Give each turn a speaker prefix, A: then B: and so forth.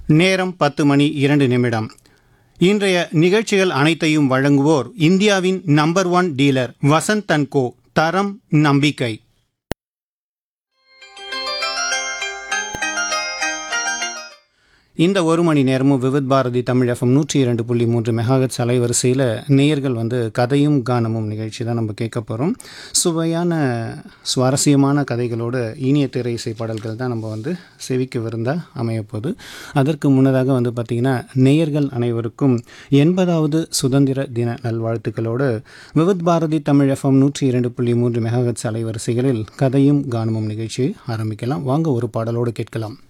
A: நேரம் பத்து மணி இரண்டு நிமிடம் இன்றைய நிகழ்ச்சிகள் அனைத்தையும் வழங்குவோர் இந்தியாவின் number one dealer Vasanth and Co தரம் நம்பிக்கை இந்த ஒரு மணி நேரமும் விவித் பாரதி தமிழ் எஃப்எம் நூற்றி இரண்டு புள்ளி மூன்று மெகாஹெட்ஸ் அலைவரிசையில் நேயர்கள் வந்து கதையும் கானமும் நிகழ்ச்சி தான் நம்ம கேட்க போகிறோம் சுவையான சுவாரஸ்யமான கதைகளோடு இனிய திரை இசை பாடல்கள் தான் நம்ம வந்து செவிக்கு விருந்தாக அமையப்போகுது அதற்கு முன்னதாக வந்து பார்த்திங்கன்னா நேயர்கள் அனைவருக்கும் எண்பதாவது சுதந்திர தின நல்வாழ்த்துக்களோடு விவித் பாரதி தமிழ் எஃப்எம் நூற்றி இரண்டு புள்ளி மூன்று மெகாஹெட்ஸ் அலைவரிசைகளில் கதையும் கானமும் நிகழ்ச்சியை ஆரம்பிக்கலாம் வாங்க ஒரு பாடலோடு கேட்கலாம்